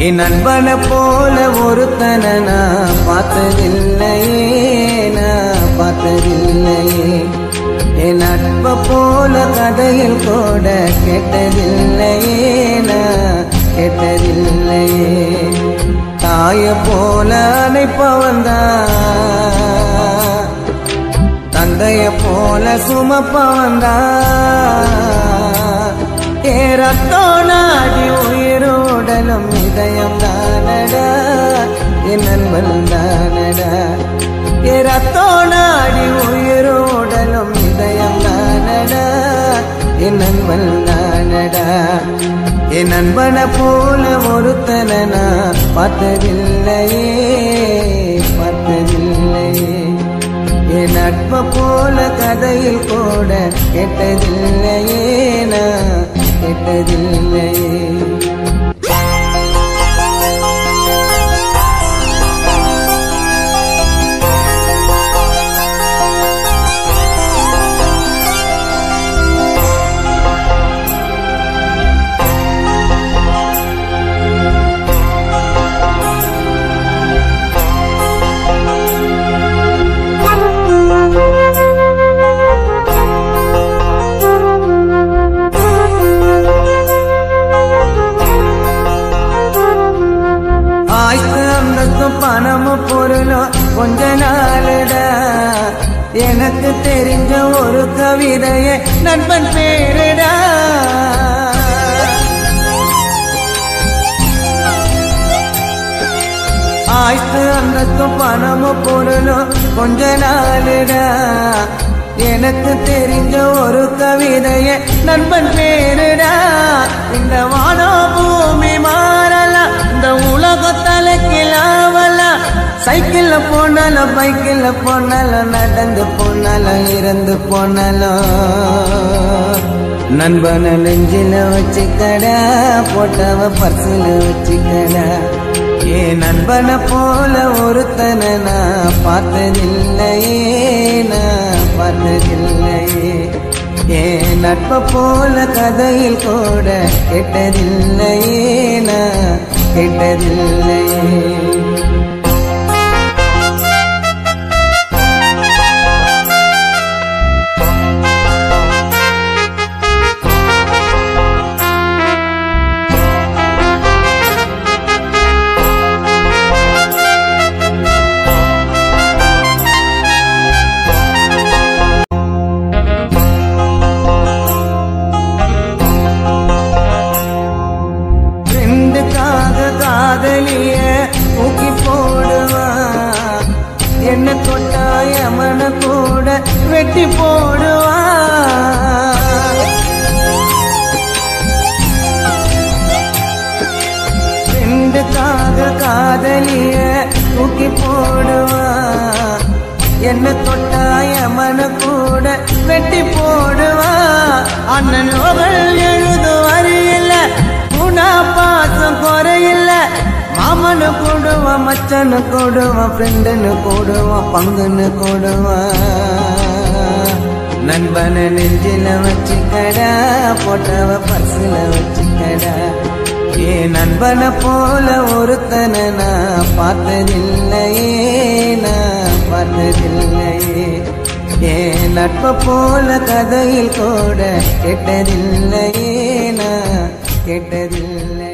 என் நண்பனை போல ஒருத்தனை நான் பார்த்ததில்லையே நான் பார்த்ததில்லையே என் நட்பை போல கதையில் கூட கேட்டதில்லையே நான் கேட்டதில்லையே தாய போல அணைப்பவன் தான் தந்தைய போல சுமப்பவன் தான் ஏ ரத்தோ நாடி உயிரோடலும் இதயம் தானடா என் நண்பன் தானடா ஏ ரத்தோ நாடி உயிரோடலும் இதயம் தானடா என் நண்பன் தானடா என் நண்பனை போல ஒருத்தனை நான் பார்த்ததில்லையே பார்த்ததில்லையே என் நட்பை போல கதையில் கூட கேட்டதில்லையே நான் கேட்டதில்லையே ஆய்த்து அந்தஸ்தும் பணமும் பொருளும் கொஞ்ச நாளுடா எனக்கு தெரிஞ்ச ஒரு கவிதைய நண்பன் பேருடா ஆய்த்து அந்தஸ்தும் பணமும் பொருளும் கொஞ்ச நாளுடா எனக்கு தெரிஞ்ச ஒரு கவிதைய நண்பன் பேருடா இந்த வானோ பூமி மாறலாம் இந்த உலக தலைக்கிலாவலாம் சைக்கிள்ல போனாலும் பைக்கில் போனாலும் நடந்து போனாலும் இறந்து போனாலும் நண்பனை நெஞ்சில வச்சுக்கடா போட்டவ பர்சில் வச்சுக்கடா ஏ நண்பனை போல ஒருத்தனை நான் பார்த்ததில்லையே நான் பார்த்ததில்லையே ஏ நட்பை போல கதையில் கூட கேட்டதில்லையே நான் கேட்டதில்லையே ஃப்ரெண்டுக்காக காதலிய ஊக்கி போடுவான் என்ன தொட்டாய மன கூட வெட்டி போடுவான் ஃப்ரெண்டுக்காக காதலிய ஊக்கி போடுவான் என்ன தொட்டாய மன கூட வெட்டி போடுவான் அண்ணன் நோபல் எழுது வரியில்ல குணா பாசம் குறையில்ல மாமனு கூடுவான் மச்சனு கூடுவான் ஃப்ரெண்டுன்னு கூடுவான் பங்குன்னு கூடுவான் நண்பனை நெஞ்சில வச்சுக்கடா போட்டவ பர்சில வச்சுக்கடா ஏ நண்பனை போல ஒருத்தனை நான் பார்த்ததில்லையே நான் பார்த்ததில்லையே ஏ நட்பை போல கதையில் கூட கேட்டதில்லையே நான் கேட்டதில்லை